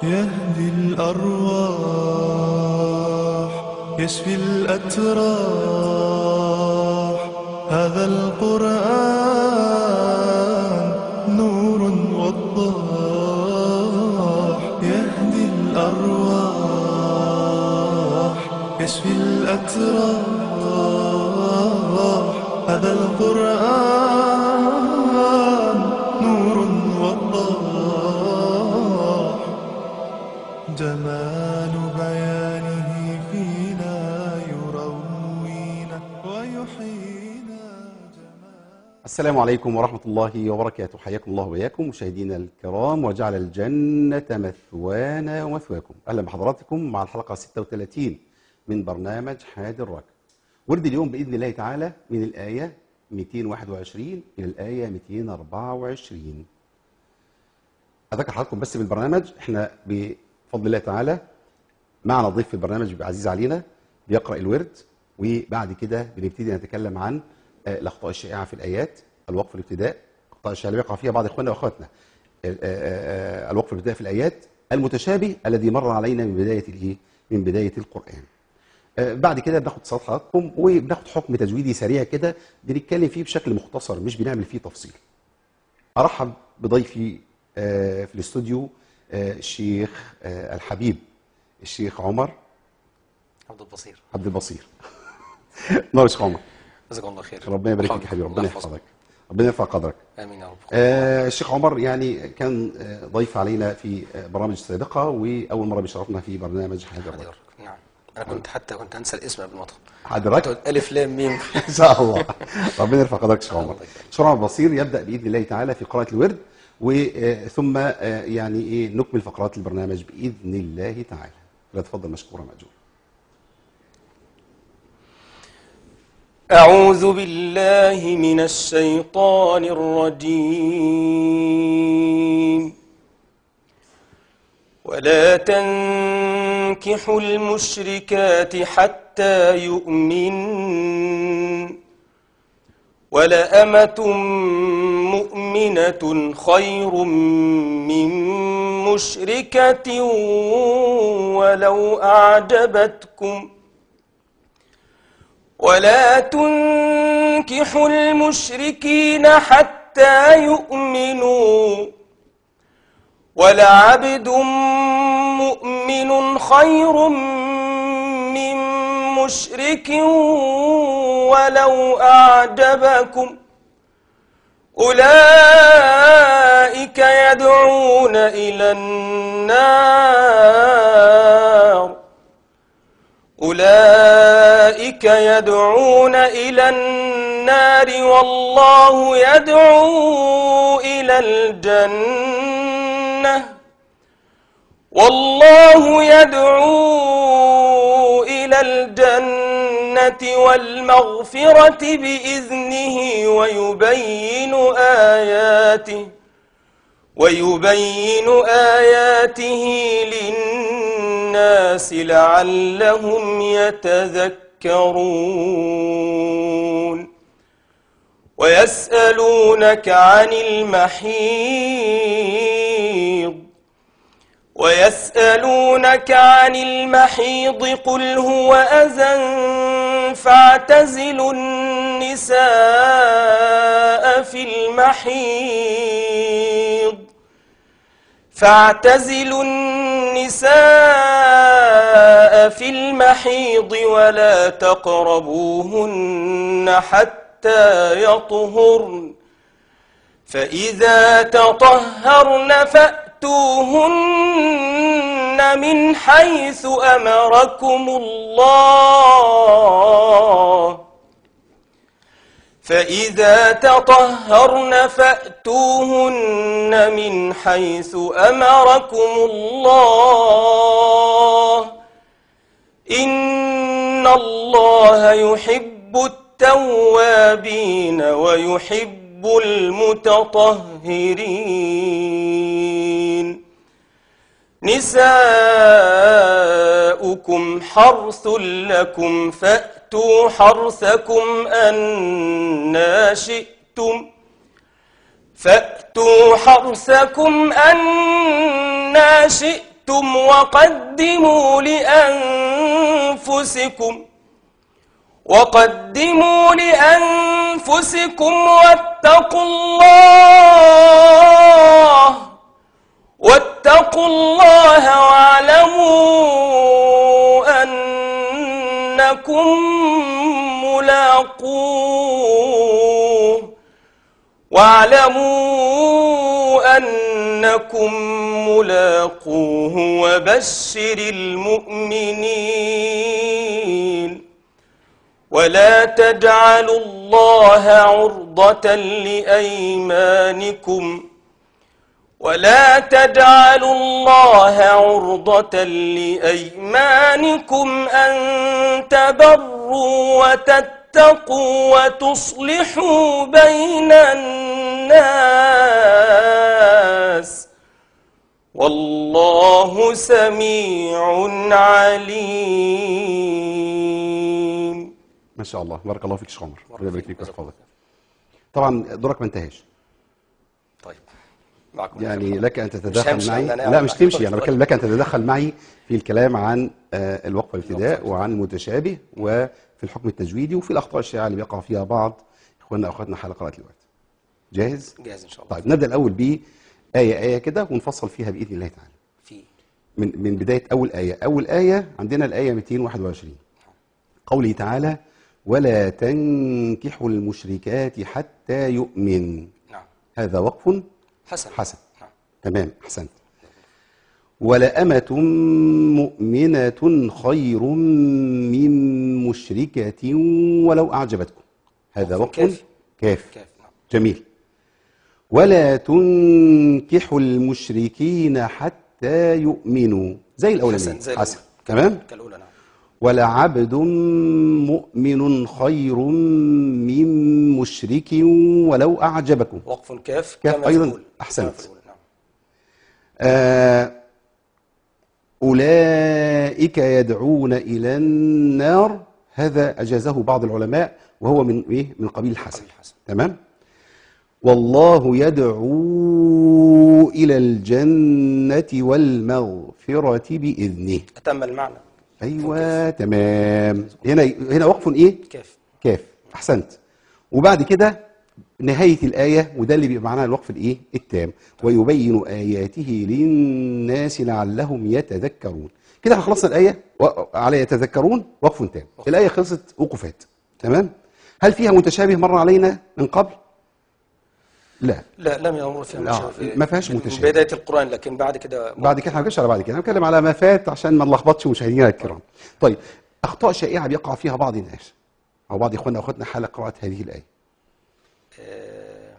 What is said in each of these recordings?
يهدي الأرواح يشفي الأتراح هذا القرآن نور وضاح يهدي الأرواح يشفي الأتراح هذا القرآن نور وضاح جمال بيانه فينا يروينا ويحيينا جمال السلام عليكم ورحمة الله وبركاته حياكم الله وإياكم مشاهدينا الكرام وجعل الجنة مثوانا ومثواكم أهلا بحضراتكم مع الحلقة 36 من برنامج حاد الركب ورد اليوم بإذن الله تعالى من الآية 221 إلى الآية 224 أذكر حضراتكم بس بالبرنامج احنا بفضل الله تعالى معنا ضيف في البرنامج بيبقى عزيز علينا بيقرأ الورد وبعد كده بنبتدي نتكلم عن آه، الأخطاء الشائعة في الآيات الوقف الابتداء الأخطاء الشائعة اللي بيقع فيها بعض إخواننا وأخواتنا آه، آه، آه، الوقف الابتداء في الآيات المتشابه الذي مر علينا من بداية الإيه؟ من بداية القرآن آه، بعد كده بناخد اتصالات حضراتكم وبناخد حكم تجويدي سريع كده بنتكلم فيه بشكل مختصر مش بنعمل فيه تفصيل ارحب بضيفي آه، في الاستوديو آه، الشيخ آه، الحبيب الشيخ عمر عبد البصير عبد البصير نور يا شيخ عمر جزاك الله خير ربنا يبارك فيك حاضر. يا حبيبي الله ربنا يحفظك. يحفظك ربنا يرفع قدرك امين يا رب آه، الشيخ عمر يعني كان آه، ضيف علينا في آه، برامج سابقه واول مره بيشرفنا في برنامج حاجه حاضر. الرجل نعم انا كنت حتى كنت انسى الاسم قبل ما ادخل حضرتك تقول الف لام ميم ان شاء الله ربنا يرفع قدرك يا شيخ عمر الله يبارك. شيخ عمر البصير يبدا باذن الله تعالى في قراءه الورد وثم يعني ايه نكمل فقرات البرنامج باذن الله تعالى لا تفضل مشكورا ماجور أعوذ بالله من الشيطان الرجيم ولا تنكحوا المشركات حتى يؤمنن ولأمة مؤمنة خير من مشركة ولو أعجبتكم ولا تنكحوا المشركين حتى يؤمنوا ولعبد مؤمن خير من مشرك ولو أعجبكم أولئك يدعون إلى النار أولئك يدعون إلى النار والله يدعو إلى الجنة والله يدعو إلى الجنة والمغفرة بإذنه ويبين آياته ويبين آياته للناس لعلهم يتذكرون ويسألونك عن المحيض ويسألونك عن المحيض قل هو أذى فاعتزلوا النساء في المحيض فاعتزلوا النساء في المحيض ولا تقربوهن حتى يطهرن فإذا تطهرن فأتوهن من حيث أمركم الله فإذا تطهرن فأتوهن من حيث أمركم الله إن الله يحب التوابين ويحب المتطهرين نساؤكم حرث لكم فأتوا حرثكم أنا شئتم فأتوا حرثكم أنا شئتم شئتم وقدموا لأنفسكم وقدموا لأنفسكم واتقوا الله واتقوا الله واعلموا أنكم ملاقوه واعلموا أنكم ملاقوه وبشر المؤمنين ولا تجعلوا الله عرضة لأيمانكم ولا تجعلوا الله عرضة لأيمانكم أن تبروا وتتقوا وتصلحوا بين الناس والله سميع عليم ما شاء الله بارك الله فيك يا شيخ عمر ربنا يبارك فيك ويحفظك طبعا دورك ما انتهاش طيب معكم يعني لك ان همشي تتدخل معي أنا لا أعمل مش معك. تمشي انا بتكلم لك ان تتدخل معي في الكلام عن آه، الوقف والابتداء وعن المتشابه وفي الحكم التجويدي وفي الاخطاء الشائعه اللي بيقع فيها بعض اخواننا واخواتنا حال قراءه الوقت جاهز جاهز إن شاء الله طيب نبدا الاول ب ايه ايه كده ونفصل فيها باذن الله تعالى في من من بدايه اول ايه اول ايه عندنا الايه 221 قوله تعالى ولا تنكحوا المشركات حتى يؤمن نعم هذا وقف حسن حسن نعم تمام احسنت ولأمة مؤمنة خير من مشركة ولو أعجبتكم هذا وقف وقف كاف. كاف كيف نعم جميل ولا تنكحوا المشركين حتى يؤمنوا زي الأولانية حسن، زي حسن الأول. تمام كالأولى نعم ولعبد مؤمن خير من مشرك ولو أعجبكم وقف كاف كاف كما في أيضاً. الأولى. أحسنت. كما في الأولى، نعم آه، أولئك يدعون إلى النار هذا أجازه بعض العلماء وهو من إيه من قبيل الحسن قبيل الحسن. تمام والله يدعو إلى الجنة والمغفرة بإذنه أتم المعنى أيوة تمام هنا هنا وقف إيه كاف كاف احسنت وبعد كده نهايه الايه وده اللي بيبقى معناها الوقف الايه التام ويبين اياته للناس لعلهم يتذكرون كده احنا خلصنا الايه و- على يتذكرون وقف تام الايه خلصت وقفات تمام هل فيها متشابه مر علينا من قبل لا لا لم يمر فيها لا، متشابه ما فيهاش من متشابه. بداية القرآن لكن بعد كده بعد كده هنخش على بعد كده هنتكلم على ما فات عشان ما نلخبطش مشاهدينا الكرام طيب اخطاء شائعه بيقع فيها بعض الناس او بعض اخواننا واخواتنا حال قراءه هذه الايه آه،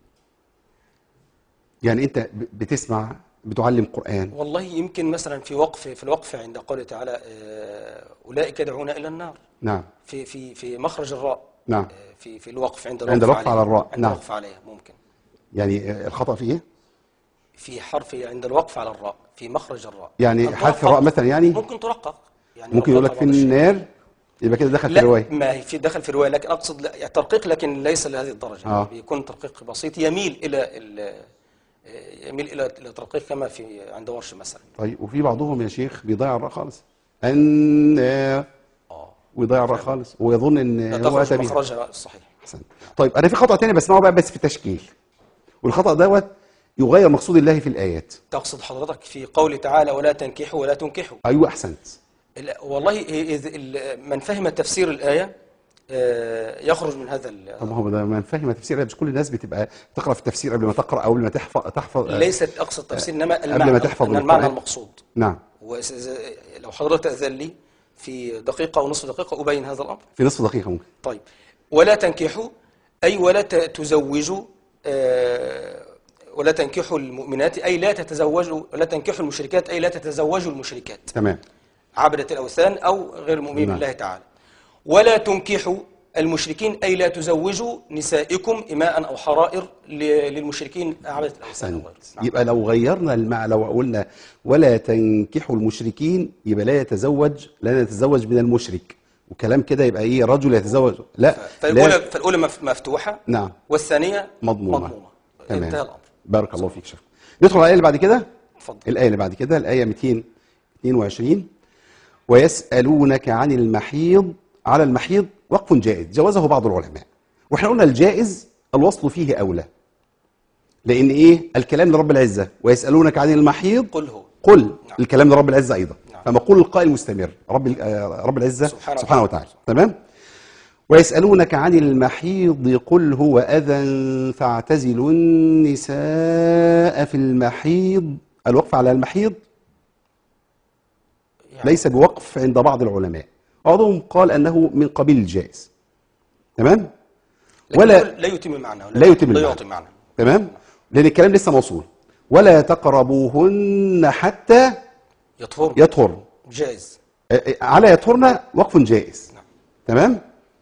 يعني انت ب- بتسمع بتعلم قرآن والله يمكن مثلا في وقف في الوقف عند قوله تعالى آه، أولئك يدعون إلى النار نعم في في في مخرج الراء نعم. آه، في في الوقف عند عند الوقف على الراء، عند نعم. الوقف عليها ممكن يعني آه، الخطأ في ايه في حرف عند الوقف على الراء في مخرج الراء يعني أن حذف ترقق. الراء مثلا يعني ممكن ترقق يعني ممكن يقول لك في رقق بعض الشيء. النار يبقى كده دخل في لا الرواية ما هي في دخل في روايه لكن اقصد لا يعني ترقيق لكن ليس لهذه الدرجه آه. بيكون ترقيق بسيط يميل الى ال- يميل الى الى ترقيق كما في عند ورش مثلا طيب وفي بعضهم يا شيخ بيضيع الراء خالص النار اه ويضيع الراء خالص ويظن ان لا هو تخرج اتى بها مخرجها الصحيح احسنت طيب انا في خطأ تاني بسمعه بقى بس في التشكيل والخطأ دوت يغير مقصود الله في الآيات تقصد حضرتك في قوله تعالى ولا تنكحوا ولا تنكحوا ايوه احسنت لا، والله إذ ال- من فهم تفسير الايه آه، يخرج من هذا ال- طب ما هو ده من فهم تفسير الآية، مش كل الناس بتبقى تقرا في التفسير قبل ما تقرا او قبل ما تحفظ تحفظ ليست اقصد تفسير انما قبل ما المعنى تحفظ إن المعنى القرآن. المقصود نعم وإذا- لو حضرتك تأذن لي في دقيقة أو نصف دقيقة أبين هذا الأمر في نصف دقيقة ممكن طيب ولا تنكحوا أي ولا ت- تزوجوا آه، ولا تنكحوا المؤمنات أي لا تتزوجوا ولا تنكحوا المشركات أي لا تتزوجوا المشركات تمام عبدة الأوثان أو غير المؤمنين نعم. بالله تعالى ولا تنكحوا المشركين أي لا تزوجوا نسائكم إماء أو حرائر ل- للمشركين عبدة الأوثان أو أحسنت غيره. نعم. يبقى لو غيرنا المعنى لو قلنا ولا تنكحوا المشركين يبقى لا يتزوج لا يتزوج من المشرك وكلام كده يبقى ايه رجل يتزوج لا فالأولى لا فالأولى مف- مفتوحة نعم والثانية مضمومة مضمومة انتهى تمام الأمر بارك الله فيك شيخ ندخل على الايه اللي بعد كده اتفضل. الآية اللي بعد كده الآية 222 ويسألونك عن المحيض على المحيض وقف جائز جوزه بعض العلماء واحنا قلنا الجائز الوصل فيه أولى لأن إيه الكلام لرب العزة ويسألونك عن المحيض قل هو قل نعم. الكلام لرب العزة أيضا نعم. فمقول القائل مستمر رب ال- آه، رب العزة سبحانه سبحانه, وتعالى. وتعالى تمام ويسألونك عن المحيض قل هو أذى فاعتزلوا النساء في المحيض الوقف على المحيض يعني ليس بوقف عند بعض العلماء بعضهم قال أنه من قبيل الجائز تمام لكن ولا يقول لا يتم معنى لا يتم لا المعنى. يعطي معنى تمام لأن الكلام لسه موصول ولا تقربوهن حتى يطهر يطهر جائز على يطهرن وقف جائز نعم. تمام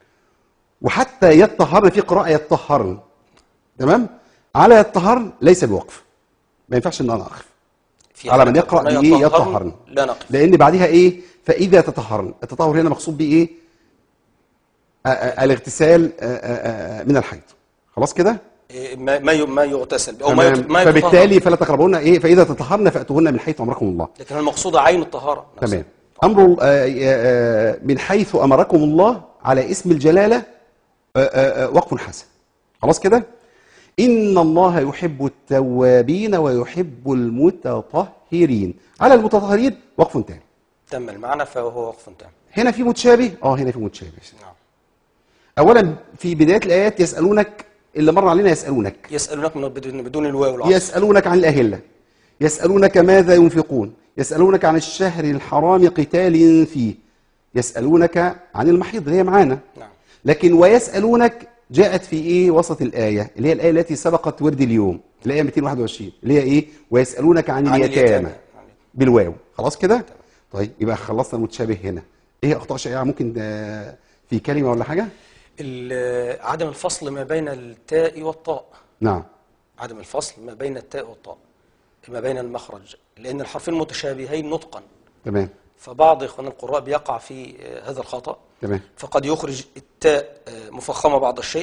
وحتى يطهرن في قراءة يطهرن تمام على يطهرن ليس بوقف ما ينفعش ان انا اقف في على حالة من يقرأ كونه بإيه يطهرن يطهرن لا نقف لأن بعدها إيه فإذا تطهرن التطهر هنا مقصود بيه إيه آه، آه، الاغتسال آه، آه، آه، من الحيض خلاص كده إيه، ما ما ي- ما يغتسل او ما تمام. يت- ما يتطهر. فبالتالي فلا تقربون إيه فإذا تطهرن فأتوهن من حيث أمركم الله لكن المقصود عين الطهاره نفسها. تمام أمر آه، آه، من حيث أمركم الله على اسم الجلالة آه، آه، آه، وقف حسن خلاص كده إن الله يحب التوابين ويحب المتطهرين على المتطهرين وقف تام تم المعنى فهو وقف تام هنا في متشابه اه هنا في متشابه نعم اولا في بدايه الايات يسالونك اللي مر علينا يسالونك يسالونك من بدون بدون الواو والعطف يسالونك عن الاهله يسالونك ماذا ينفقون يسالونك عن الشهر الحرام قتال فيه يسالونك عن المحيض اللي هي معانا نعم لكن ويسالونك جاءت في ايه وسط الايه اللي هي الايه التي سبقت ورد اليوم الايه 221 اللي هي ايه ويسالونك عن, عن اليتامى اليتامى. بالواو خلاص كده طيب يبقى خلصنا المتشابه هنا ايه اخطاء شائعه ممكن آه، في كلمه ولا حاجه ال- عدم الفصل ما بين التاء والطاء نعم عدم الفصل ما بين التاء والطاء ما بين المخرج لأن الحرفين متشابهين نطقا تمام فبعض إخوان القراء بيقع في آه، هذا الخطأ تمام فقد يخرج التاء آه، مفخمة بعض الشيء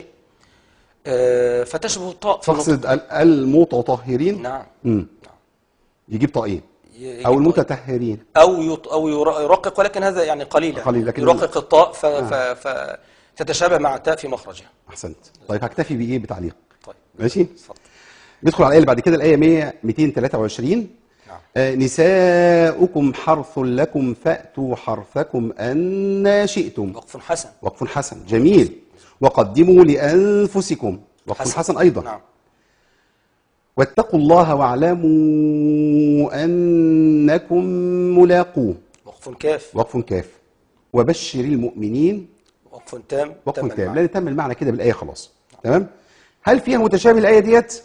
آه، فتشبه الطاء في النطق تقصد ال- المتطهرين نعم امم نعم. يجيب طائين ي- او يجيب المتطهرين أو يط... أو ير- يرقق ولكن هذا يعني قليل يعني. قليل، لكن- يرقق الطاء ف... ف... فتتشابه مع التاء في مخرجها احسنت طيب هكتفي بايه بتعليق طيب ماشي اتفضل ندخل على الايه اللي بعد كده الايه 100 223 نعم. آه، نساؤكم حرث لكم فأتوا حرثكم أن شئتم وقف حسن وقف حسن جميل وقدموا لأنفسكم وقف حسن, حسن أيضا نعم واتقوا الله واعلموا أنكم ملاقوه وقف كاف وقف كاف وبشر المؤمنين وقف تام وقف تم تام المعنى. لأن تم المعنى كده بالآية خلاص تمام هل فيها متشابه الآية ديت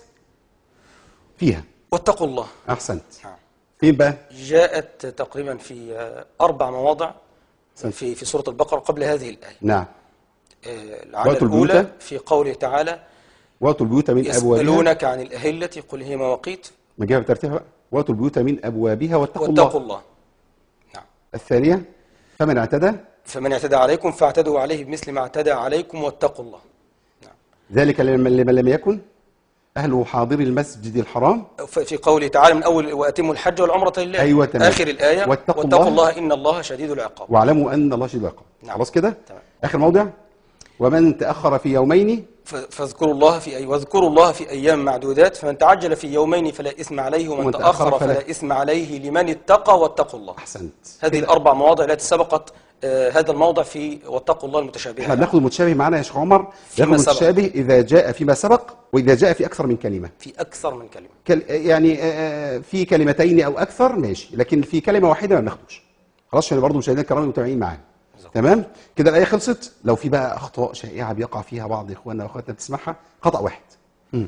فيها واتقوا الله أحسنت نعم فين بقى جاءت تقريبا في آه، أربع مواضع سنت. في في سورة البقرة قبل هذه الآية نعم آه، العادة وأتوا البيوت الأولى في قوله تعالى واتوا البيوت من أبوابها يسألونك عن الأهلة قل هي مواقيت ما جاء بترتيبها بقى واتوا البيوت من أبوابها واتقوا الله واتقوا الله نعم الثانية فمن اعتدى فمن اعتدى عليكم فاعتدوا عليه بمثل ما اعتدى عليكم واتقوا الله ذلك لمن لمن لم يكن أهله حاضر المسجد الحرام ف- في قوله تعالى من أول وأتموا الحج والعمرة لله أيوة تمام. آخر الآية واتقوا واتقوا الله. الله إن الله شديد العقاب واعلموا أن الله شديد العقاب نعم. خلاص كده تمام. آخر موضع ومن تأخر في يومين ف- فاذكروا الله في أي واذكروا الله في أيام معدودات فمن تعجل في يومين فلا إثم عليه ومن ومن تأخر تأخر فلا- فلا إثم عليه لمن اتقى واتقوا الله أحسنت هذه كده. الأربع مواضع التي سبقت آه، هذا الموضع في واتقوا الله احنا المتشابهة بناخد المتشابه معانا يا شيخ عمر فيما بناخد سبق. المتشابه إذا جاء فيما سبق وإذا جاء في أكثر من كلمة في أكثر من كلمة كل يعني آه، في كلمتين أو أكثر ماشي لكن في كلمة واحدة ما بناخدوش خلاص عشان برضه مشاهدينا الكرام المتابعين معانا تمام كده الآية خلصت لو في بقى أخطاء شائعة بيقع فيها بعض إخواننا وأخواتنا بتسمعها خطأ واحد مم.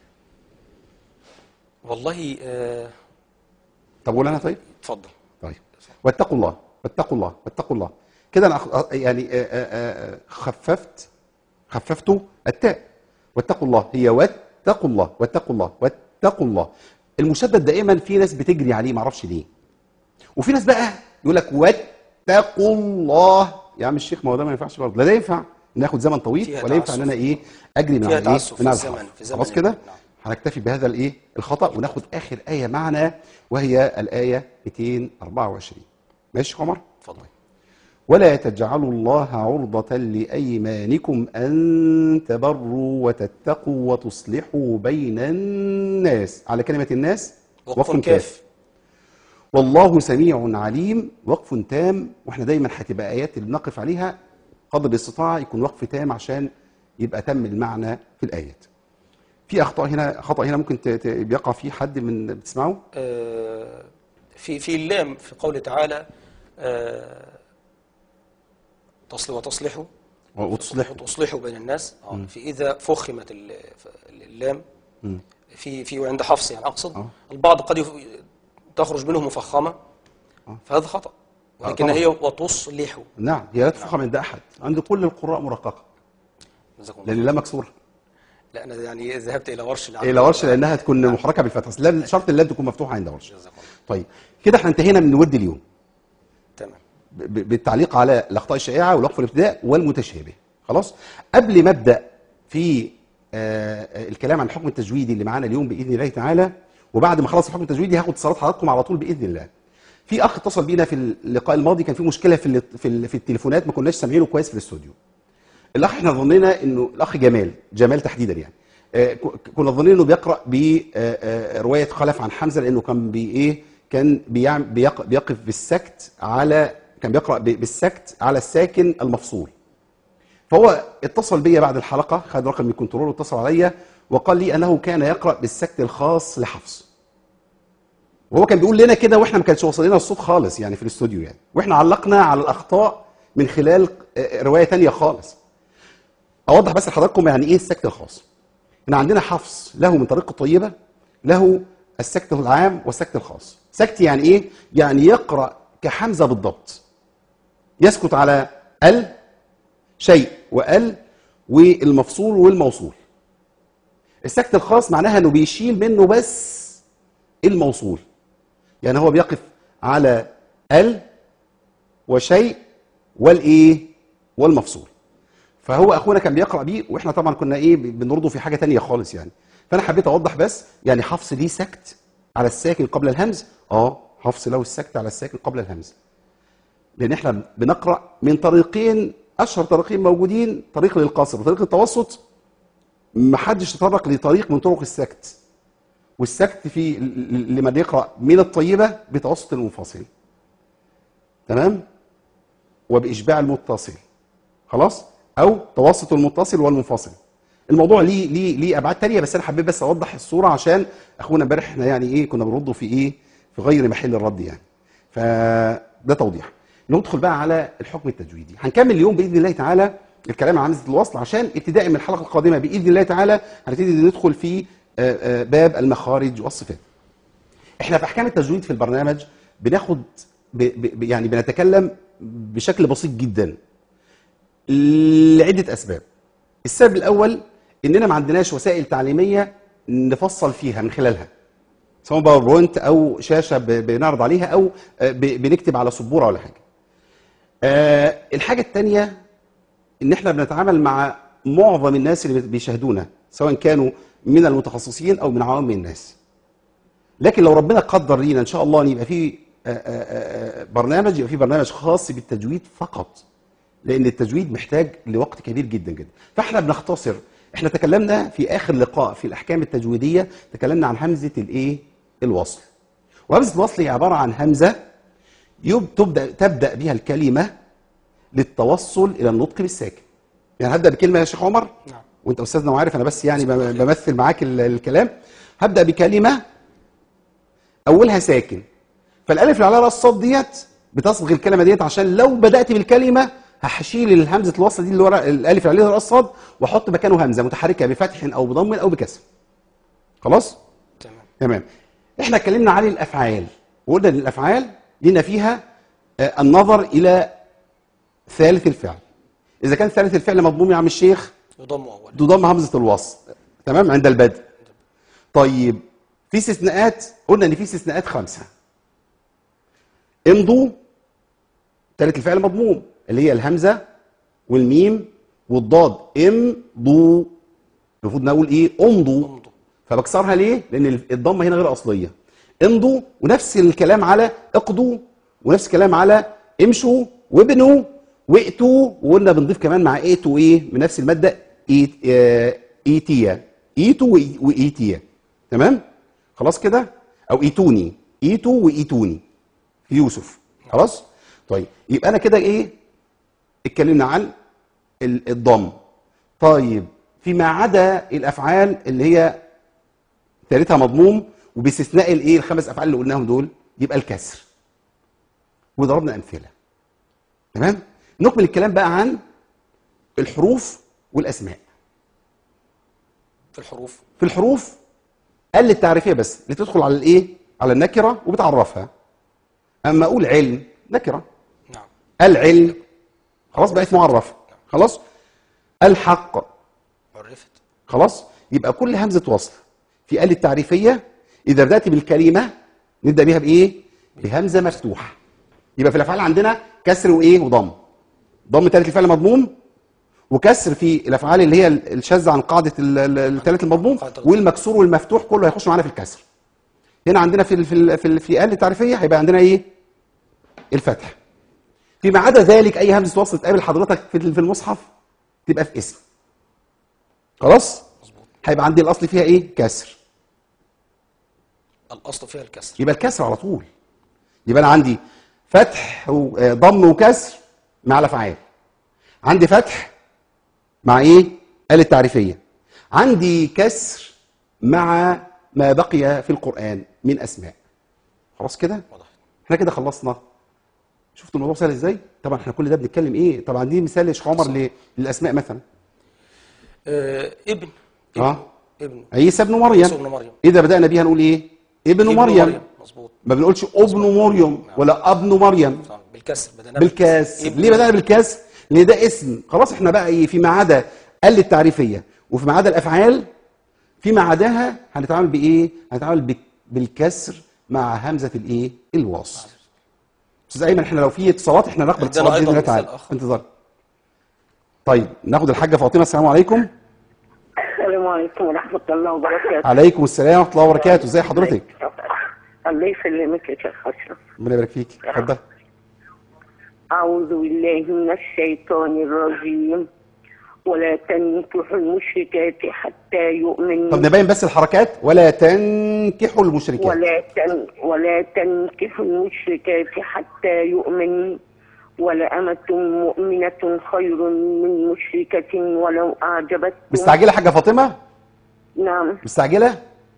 والله آه، طب قول أنا طيب اتفضل طيب واتقوا الله واتقوا الله واتقوا الله كده انا أخ- يعني آه، آه، آه، خففت خففت التاء واتقوا الله هي واتقوا الله واتقوا الله واتقوا الله المشدد دائما في ناس بتجري عليه ما اعرفش ليه وفي ناس بقى يقول لك واتقوا الله يا عم الشيخ ما هو ده ما ينفعش برضه لا ده ينفع ناخد زمن طويل فيها ولا ينفع ان تعسف. انا ايه اجري من فيها على ايه تعسف من على في الزمن- الحرف في زمن خلاص كده نعم. هنكتفي بهذا الايه الخطا وناخد اخر ايه معنا وهي الايه 224 ماشي يا عمر اتفضل ولا تجعلوا الله عرضة لأيمانكم أن تبروا وتتقوا وتصلحوا بين الناس على كلمة الناس وقف كاف والله سميع عليم وقف تام واحنا دايما هتبقى ايات اللي بنقف عليها قدر الاستطاعه يكون وقف تام عشان يبقى تم المعنى في الايات. في اخطاء هنا خطا هنا ممكن ت- ت- بيقع فيه حد من بتسمعه؟ آه، في في اللام في قوله تعالى آه، تصل وتصلحوا وتصلحوا وتصلحوا بين الناس آه، في إذا فخمت ال- اللام في في عند حفص يعني أقصد آه. البعض قد يف- تخرج منه مفخمة فهذا خطأ ولكن طبعا. هي وتصلحوا نعم هي لا تفخم عند احد عند كل القراء مرققه جزاكم الله لان لا مكسوره لا أنا يعني ذهبت إلى ورش الى ورش لانها تكون محركه بالفتح بس لا شرط اللام تكون مفتوحه عند ورش جزاكم الله طيب كده احنا انتهينا من ود اليوم تمام ب- ب- بالتعليق على الاخطاء الشائعه والوقف الابتداء والمتشابه خلاص قبل ما ابدا في آه، آه، الكلام عن الحكم التجويدي اللي معانا اليوم باذن الله تعالى وبعد ما اخلص الحكم التجويدي هاخد اتصالات حضراتكم على طول باذن الله في اخ اتصل بينا في اللقاء الماضي كان في مشكله في ال- في ال- في التليفونات ما كناش سامعينه كويس في الاستوديو الاخ احنا ظنينا انه الاخ جمال جمال تحديدا يعني آه، ك- كنا ظنين انه بيقرا بروايه خلف عن حمزه لانه كان بي ايه كان بيعم بيق- بيقف بالسكت على كان بيقرا ب- بالسكت على الساكن المفصول فهو اتصل بيا بعد الحلقه خد رقم من الكنترول واتصل عليا وقال لي انه كان يقرا بالسكت الخاص لحفص وهو كان بيقول لنا كده واحنا ما كانش واصل لنا الصوت خالص يعني في الاستوديو يعني واحنا علقنا على الاخطاء من خلال آه، روايه تانية خالص اوضح بس لحضراتكم يعني ايه السكت الخاص احنا عندنا حفص له من طريقه طيبه له السكت العام والسكت الخاص سكت يعني ايه يعني يقرا كحمزه بالضبط يسكت على ال شيء وال والمفصول والموصول السكت الخاص معناها انه بيشيل منه بس الموصول يعني هو بيقف على ال وشيء والايه والمفصول فهو اخونا كان بيقرا بيه واحنا طبعا كنا ايه بنرده في حاجه تانية خالص يعني فانا حبيت اوضح بس يعني حفص ليه سكت على الساكن قبل الهمز اه حفص له السكت على الساكن قبل الهمز لان احنا بنقرا من طريقين اشهر طريقين موجودين طريق للقصر وطريق التوسط ما حدش تطرق لطريق من طرق السكت والسكت في ل- لمن يقرا من الطيبه بتوسط المنفصل تمام وباشباع المتصل خلاص او توسط المتصل والمنفصل الموضوع ليه ليه ليه ابعاد تانية بس انا حبيت بس اوضح الصوره عشان اخونا امبارح احنا يعني ايه كنا بنرده في ايه في غير محل الرد يعني فده توضيح ندخل بقى على الحكم التجويدي هنكمل اليوم باذن الله تعالى الكلام عن همزه الوصل عشان ابتداء من الحلقه القادمه باذن الله تعالى هنبتدي ندخل في آه، آه، باب المخارج والصفات احنا في احكام التجويد في البرنامج بناخد ب ب يعني بنتكلم بشكل بسيط جدا لعده اسباب السبب الاول اننا ما عندناش وسائل تعليميه نفصل فيها من خلالها سواء باوربوينت او شاشه ب- بنعرض عليها او آه، ب- بنكتب على سبوره ولا حاجه آه، الحاجه الثانيه ان احنا بنتعامل مع معظم الناس اللي بيشاهدونا سواء كانوا من المتخصصين او من عوام الناس لكن لو ربنا قدر لينا ان شاء الله ان يبقى في آه، آه، آه، برنامج يبقى في برنامج خاص بالتجويد فقط لان التجويد محتاج لوقت كبير جدا جدا فاحنا بنختصر احنا تكلمنا في اخر لقاء في الاحكام التجويديه تكلمنا عن همزه الايه الوصل وهمزه الوصل هي عباره عن همزه يب تبدا تبدا بها الكلمه للتوصل الى النطق بالساكن يعني هبدا بكلمه يا شيخ عمر نعم. وانت استاذنا وعارف انا بس يعني بم- بمثل معاك ال- الكلام هبدا بكلمه اولها ساكن فالالف اللي عليها راس صاد ديت بتصبغ الكلمه ديت عشان لو بدات بالكلمه هشيل الهمزه الوصل دي اللي ورا الالف اللي عليها راس صاد واحط مكانه همزه متحركه بفتح او بضم او بكسر خلاص تمام تمام احنا اتكلمنا عن الافعال وقلنا ان الافعال لنا فيها آه، النظر الى ثالث الفعل اذا كان ثالث الفعل مضموم يا عم الشيخ يضم أولا تضم همزه الوصل تمام عند البدء طيب في استثناءات قلنا ان في استثناءات خمسه امضوا ثالث الفعل مضموم اللي هي الهمزه والميم والضاد امضوا المفروض نقول ايه امضوا امضوا فبكسرها ليه لان الضمه هنا غير اصليه امضوا ونفس الكلام على اقضوا ونفس الكلام على امشوا وابنوا وائتوا وقلنا بنضيف كمان مع ايتوا ايه من نفس الماده إيت آه، ايتيا ايتوا وإي- وايتيا تمام خلاص كده او ايتوني ايتوا وايتوني في يوسف خلاص طيب يبقى انا كده ايه اتكلمنا عن ال- الضم طيب فيما عدا الافعال اللي هي ثالثها مضموم وباستثناء الايه الخمس افعال اللي قلناهم دول يبقى الكسر وضربنا امثله تمام نكمل الكلام بقى عن الحروف والاسماء في الحروف في الحروف قال التعريفيه بس اللي تدخل على الايه على النكره وبتعرفها اما اقول علم نكره نعم العلم خلاص بقت معرفه خلاص الحق عرفت خلاص يبقى كل همزه وصل في آل التعريفيه اذا بدات بالكلمه نبدا بيها بايه بهمزه مفتوحه يبقى في الافعال عندنا كسر وايه وضم ضم ثالث الفعل مضموم وكسر في الافعال اللي هي الشاذه عن قاعده ال- ال- الثالث المضموم قاعدة الضم. والمكسور والمفتوح كله هيخش معانا في الكسر هنا عندنا في ال- في ال- في, ال- في آل التعريفيه هيبقى عندنا ايه الفتح فيما عدا ذلك اي همزه وصل تقابل حضرتك في ال- في المصحف تبقى في اسم خلاص مظبوط هيبقى عندي الاصل فيها ايه كسر الاصل فيها الكسر يبقى الكسر على طول يبقى انا عندي فتح وضم وكسر مع الافعال عندي فتح مع ايه آل التعريفيه عندي كسر مع ما بقي في القرآن من اسماء خلاص كده واضح احنا كده خلصنا شفتوا الموضوع سهل ازاي طبعا احنا كل ده بنتكلم ايه طبعا دي مثال يا شيخ عمر ل- للاسماء مثلا آه ابن ابن اه ابن عيسى ابن مريم عيسى ابن مريم. اذا بدانا بيها نقول ايه ابن, مريم. مظبوط ما بنقولش ابن مريم ولا ابن مريم نعم بالكسر بدنا بالكسر ابن. ليه بدأنا بالكسر لان ده اسم خلاص احنا بقى ايه فيما عدا ال التعريفيه وفيما عدا الافعال فيما عداها هنتعامل بايه هنتعامل بك- بالكسر مع همزه الايه الوصل استاذ ايمن احنا لو في اتصالات احنا نقبل عندنا اتصالات باذن أيضاً الله تعالى مثال آخر. انتظار طيب ناخد الحاجه فاطمه السلام عليكم السلام عليكم ورحمة الله وبركاته عليكم السلام ورحمه الله وبركاته ازي حضرتك الله يسلمك يا شيخ أشرف ربنا يبارك فيك اتفضل أعوذ بالله من الشيطان الرجيم ولا تنكحوا المشركات حتى يؤمنوا طب نبين بس الحركات ولا تنكحوا المشركات ولا تن ولا تنكحوا المشركات حتى يؤمنوا ولأمة مؤمنة خير من مشركة ولو أعجبتكم مستعجله حاجه فاطمه نعم مستعجله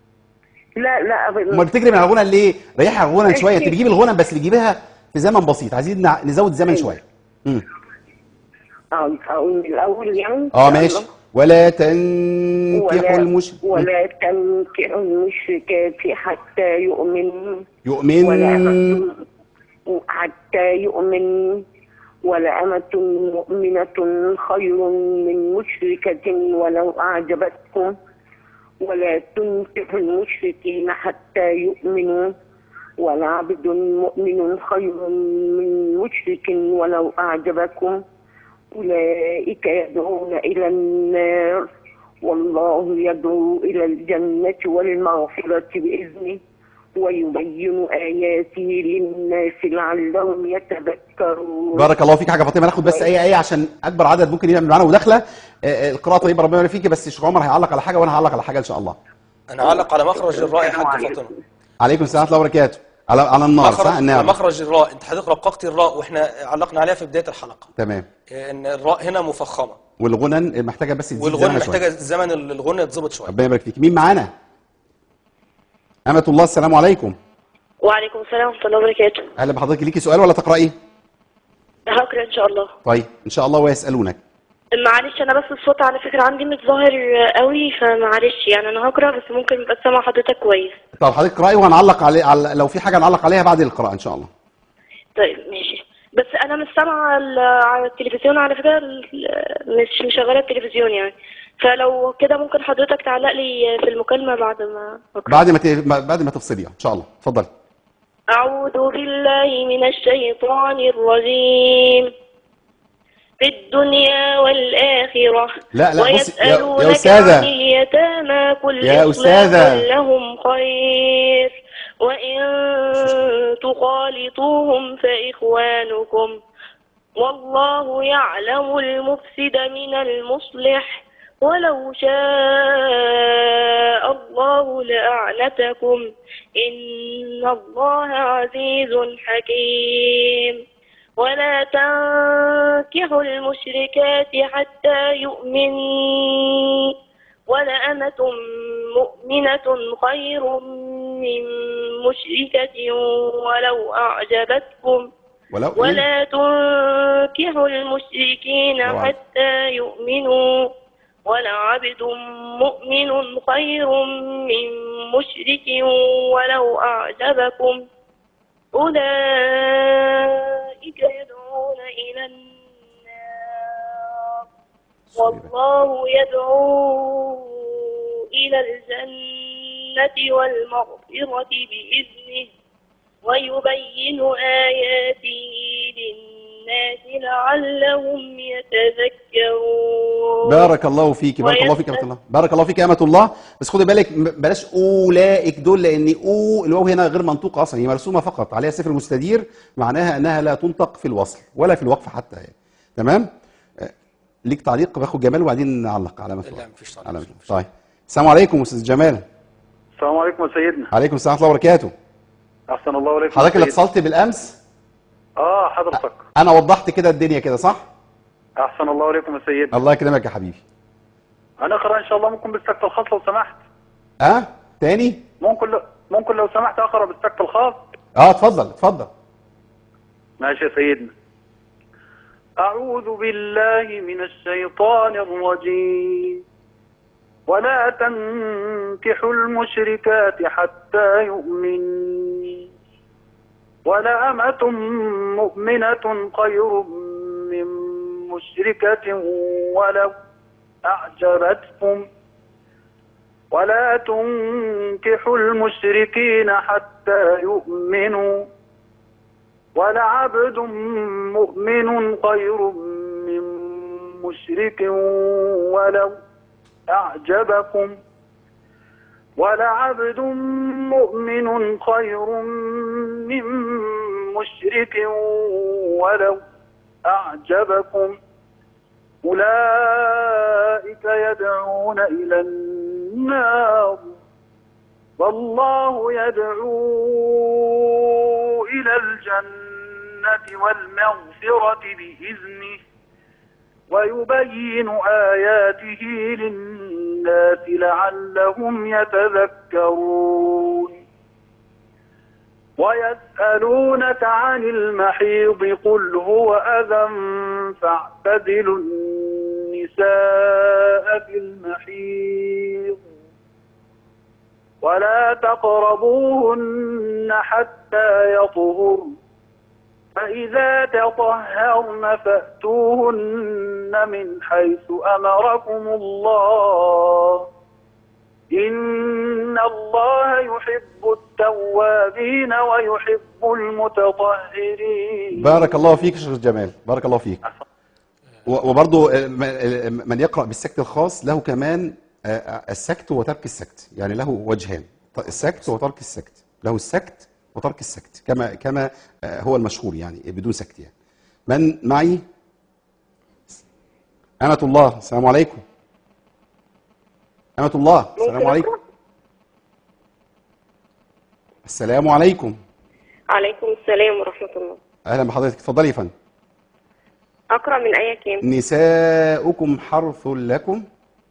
لا لا امال أبدا بتجري من الغنى ليه؟ ريحي على الغنى شويه انت بتجيب الغنى بس بتجيبها في زمن بسيط عايزين نع- نزود زمن شويه امم أقول أقول من الأول يعني اه إن شاء ماشي الله. ولا تنكحوا المش ولا تنكحوا المشركات حتى يؤمنوا ولا يؤمن أمة حتى يؤمنوا ولأمة مؤمنة خير من مشركة ولو أعجبتكم ولا تنكحوا المشركين حتى يؤمنوا ولعبد مؤمن خير من مشرك ولو أعجبكم أولئك يدعون إلى النار والله يدعو إلى الجنة والمغفرة بإذنه ويبين آياته للناس لعلهم يتذكرون بارك الله فيك حاجه فاطمه ناخد بس اي اي عشان اكبر عدد ممكن يعمل معانا مداخله آه، آه، القراءه طيبه ربنا يبارك فيك بس الشيخ عمر هيعلق على حاجه وانا هعلق على حاجه ان شاء الله انا اعلق على مخرج الراء يا حاج فاطمه عليكم السلام ورحمه الله وبركاته على على النار صح مخرج النار مخرج الراء انت حضرتك رققت الراء واحنا علقنا عليها في بدايه الحلقه تمام ان الراء هنا مفخمه والغنى محتاجه بس تزيد والغنى زمنها شوية. محتاجه زمن الغنى يتظبط شويه ربنا يبارك فيك مين معانا أمة الله السلام عليكم وعليكم السلام ورحمة الله وبركاته أهلا بحضرتك ليكي سؤال ولا تقرأي؟ هقرأ إن شاء الله طيب إن شاء الله ويسألونك معلش أنا بس الصوت على فكرة عندي مش ظاهر قوي فمعلش يعني أنا هقرأ بس ممكن يبقى سامع حضرتك كويس طب حضرتك اقرأي وهنعلق عليه على لو في حاجة نعلق عليها بعد القراءة إن شاء الله طيب ماشي بس أنا مش سامعة ال- على التلفزيون على فكرة ال- مش مشغلة التلفزيون يعني فلو كده ممكن حضرتك تعلق لي في المكالمة بعد ما أقرأ بعد ما ت... ما- بعد ما تفصليها إن شاء الله اتفضلي أعوذ بالله من الشيطان الرجيم في الدنيا والآخرة لا، لا، بصي، يا- يا ويسألونك أستاذة. عن اليتامى يكن يا أستاذة. لهم خير وإن تخالطوهم فإخوانكم والله يعلم المفسد من المصلح ولو شاء الله لأعنتكم إن الله عزيز حكيم ولا تنكحوا المشركات حتى يؤمنوا ولأمة مؤمنة خير من مشركة ولو أعجبتكم ولو إيه؟ ولا تنكحوا المشركين طبعا. حتى يؤمنوا ولعبد مؤمن خير من مشرك ولو أعجبكم أولئك يدعون إلى النار والله يدعو إلى الجنة والمغفرة بإذنه ويبين آياته للناس لعلهم يتذكرون بارك الله فيك بارك الله فيك يا ويسأل- أمة الله بارك الله فيك يا أمة الله بس خدي بالك م- بلاش أولئك دول لأن أو الواو هنا غير منطوقة أصلا هي مرسومة فقط عليها صفر مستدير معناها أنها لا تنطق في الوصل ولا في الوقف حتى يعني. تمام آه، ليك تعليق باخد جمال وبعدين نعلق على مثل لا، مفيش تعليق. على مثل طيب السلام عليكم أستاذ جمال السلام عليكم يا سيدنا عليكم السلام ورحمة الله وبركاته احسن الله عليكم حضرتك اللي يا سيدنا. اتصلت بالأمس اه حضرتك أنا وضحت كده الدنيا كده صح احسن الله عليكم يا سيدنا الله يكرمك يا حبيبي انا اقرا ان شاء الله ممكن بالسكت الخاص لو سمحت ها تاني ممكن لو ممكن لو سمحت اقرا بالسكت الخاص اه اتفضل اتفضل ماشي يا سيدنا أعوذ بالله من الشيطان الرجيم ولا تنكحوا المشركات حتى يؤمنوا ولا أمة مؤمنة خير من مشركة ولو أعجبتكم ولا تنكحوا المشركين حتى يؤمنوا ولعبد مؤمن خير من مشرك ولو أعجبكم ولعبد مؤمن خير من مشرك ولو أعجبكم أولئك يدعون إلى النار والله يدعو إلى الجنة والمغفرة بإذنه ويبين آياته للناس لعلهم يتذكرون ويسألونك عن المحيض قل هو أذى فاعتزلوا النساء في المحيض ولا تقربوهن حتى يطهرن فإذا تطهرن فأتوهن من حيث أمركم الله إن الله يحب التوابين ويحب المتطهرين بارك الله فيك يا شيخ جمال بارك الله فيك و- وبرضو آه، م- آه، من يقرأ بالسكت الخاص له كمان آه، آه، السكت وترك السكت يعني له وجهان ط- السكت وترك السكت له السكت وترك السكت كما كما آه، هو المشهور يعني بدون سكت يعني من معي أمة الله السلام عليكم أمة الله السلام ممكن عليكم أقرأ؟ السلام عليكم عليكم السلام ورحمة الله أهلا بحضرتك اتفضلي يا فندم أقرأ من آية كام؟ نساؤكم حرث لكم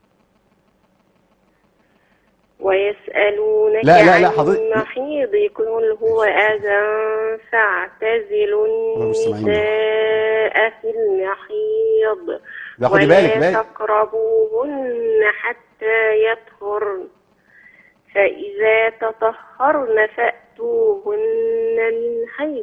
ويسألونك لا، لا، لا، عن حضرتك- المحيض قل هو أذى فاعتزلوا الله يستعين. النساء في المحيض لا، خدي بالك، بالك. ولا تقربوهن حتى يطهرن فإذا تطهرن فأتوهن من حيث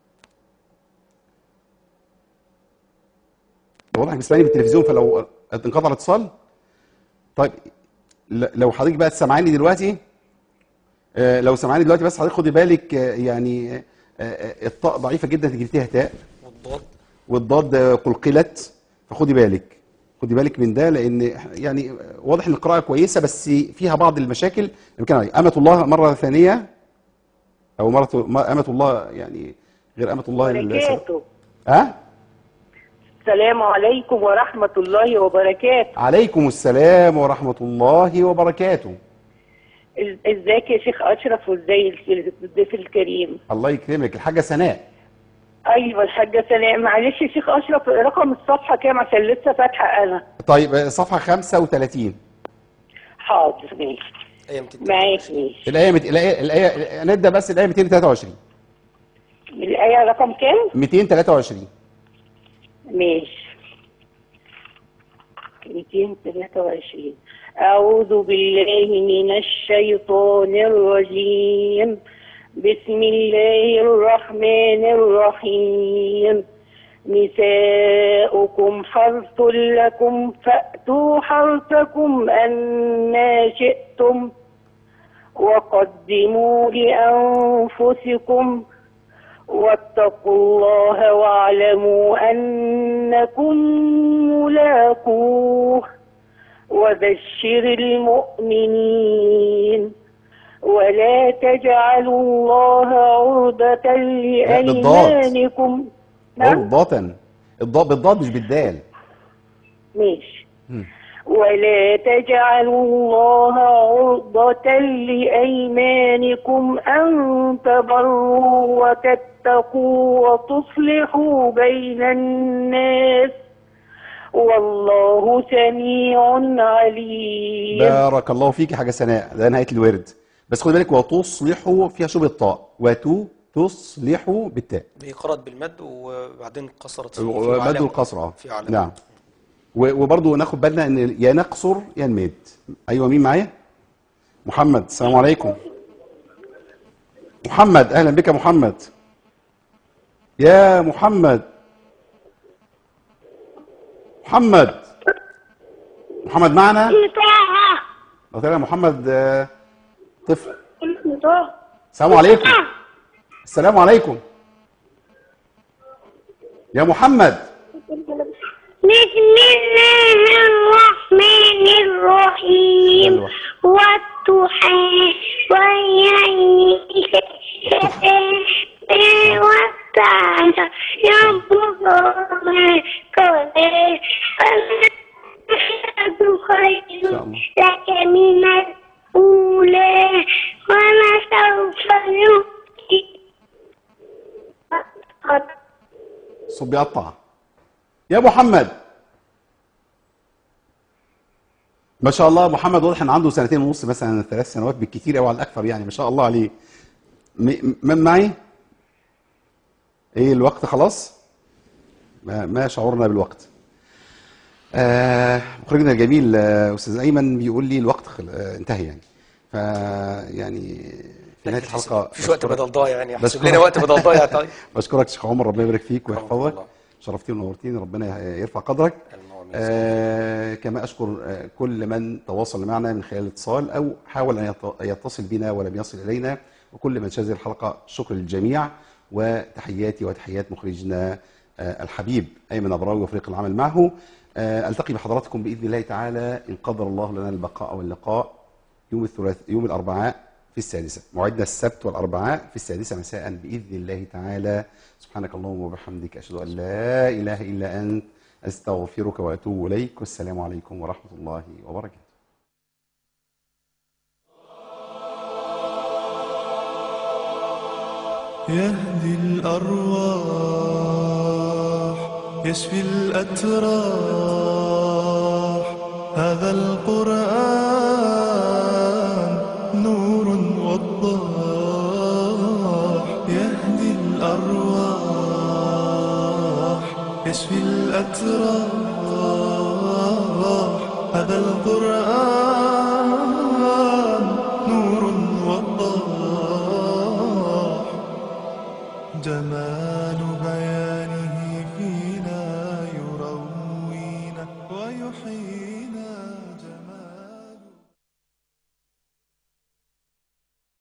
واضح بتسمعني بالتلفزيون فلو انقطع الاتصال طيب ل- لو حضرتك بقى سامعاني دلوقتي آه، لو سامعاني دلوقتي بس حضرتك خدي بالك آه، يعني آه، آه، الطاء ضعيفه جدا انت جبتيها تاء والضاد والضاد آه، قلقلت فخدي بالك خدي بالك من ده لان يعني واضح ان القراءه كويسه بس فيها بعض المشاكل اللي بنتكلم عليها امه الله مره ثانيه او مره ما- امه الله يعني غير امه الله ال- وبركاته ها السلام عليكم ورحمة الله وبركاته عليكم السلام ورحمه الله وبركاته إز- ازيك يا شيخ أشرف وازاي الف- الضيف الكريم الله يكرمك الحاجه سناء أيوة الحاجة سلام معلش يا شيخ أشرف رقم الصفحة كام عشان لسه فاتحة أنا طيب صفحه 35 حاضر ماشي ايام تت- معاك ماشي الايه مت... الايه الايه نبدا بس الايه 223 الآية رقم كام؟ 223 ماشي 223 أعوذ بالله من الشيطان الرجيم بسم الله الرحمن الرحيم نساؤكم حرث لكم فأتوا حرثكم أنا شئتم وقدموا لأنفسكم واتقوا الله واعلموا أنكم ملاقوه وبشر المؤمنين ولا تجعلوا الله عرضة لأيمانكم نعم عرضة الضاد بالضاد مش بالدال ماشي ولا تجعلوا الله عرضة لأيمانكم أن تبروا وتتقوا وتصلحوا بين الناس والله سميع عليم بارك الله فيك حاجه سناء ده نهايه الورد بس خد بالك وتصلحوا فيها شبه الطاء وتو تصلحوا بالتاء هي قرأت بالمد وبعدين قصرت في- في مد علم. القصر اه في علم نعم و- وبرضه ناخد بالنا ان يا نقصر يا نمد ايوه مين معايا محمد السلام عليكم محمد اهلا بك يا محمد يا محمد محمد محمد معنا لو طلع محمد آه، طفل السلام عليكم السلام عليكم يا محمد بسم الله الرحمن الرحيم أيوة. والضحى والليل والساعة ينظر ما قال خير شاء الله. لك من الأولى ولسوف يؤتي الصوت بيقطع يا محمد ما شاء الله محمد واضح ان عنده سنتين ونص مثلا ثلاث سنوات بالكثير او على الاكثر يعني ما شاء الله عليه م- من معي ايه الوقت خلاص ما, ما شعورنا بالوقت آه مخرجنا الجميل آه استاذ ايمن بيقول لي الوقت خل... آه انتهى يعني ف يعني في نهايه الحلقه فيش وقت بشكرك. بدل ضايع يعني احسب بشكرك. لنا وقت بدل ضايع طيب بشكرك شيخ عمر ربنا يبارك فيك ويحفظك الله. شرفتني ونورتني ربنا يرفع قدرك اللهم آه كما اشكر آه كل من تواصل معنا من خلال الاتصال او حاول ان يت- يتصل بنا ولم يصل الينا وكل من شاهد الحلقه شكر للجميع وتحياتي وتحيات مخرجنا آه الحبيب ايمن ابراوي وفريق العمل معه آه التقي بحضراتكم باذن الله تعالى ان قدر الله لنا البقاء واللقاء يوم الثلاث يوم الاربعاء في السادسة موعدنا السبت والأربعاء في السادسة مساء بإذن الله تعالى سبحانك اللهم وبحمدك أشهد أن لا إله إلا أنت أستغفرك وأتوب إليك والسلام عليكم ورحمة الله وبركاته يهدي الأرواح يشفي الأتراح هذا القرآن نور وضاح يهدي الأرواح يشفي الأتراح هذا القرآن نور وضاح جمال بيانه فينا يروينا ويحيينا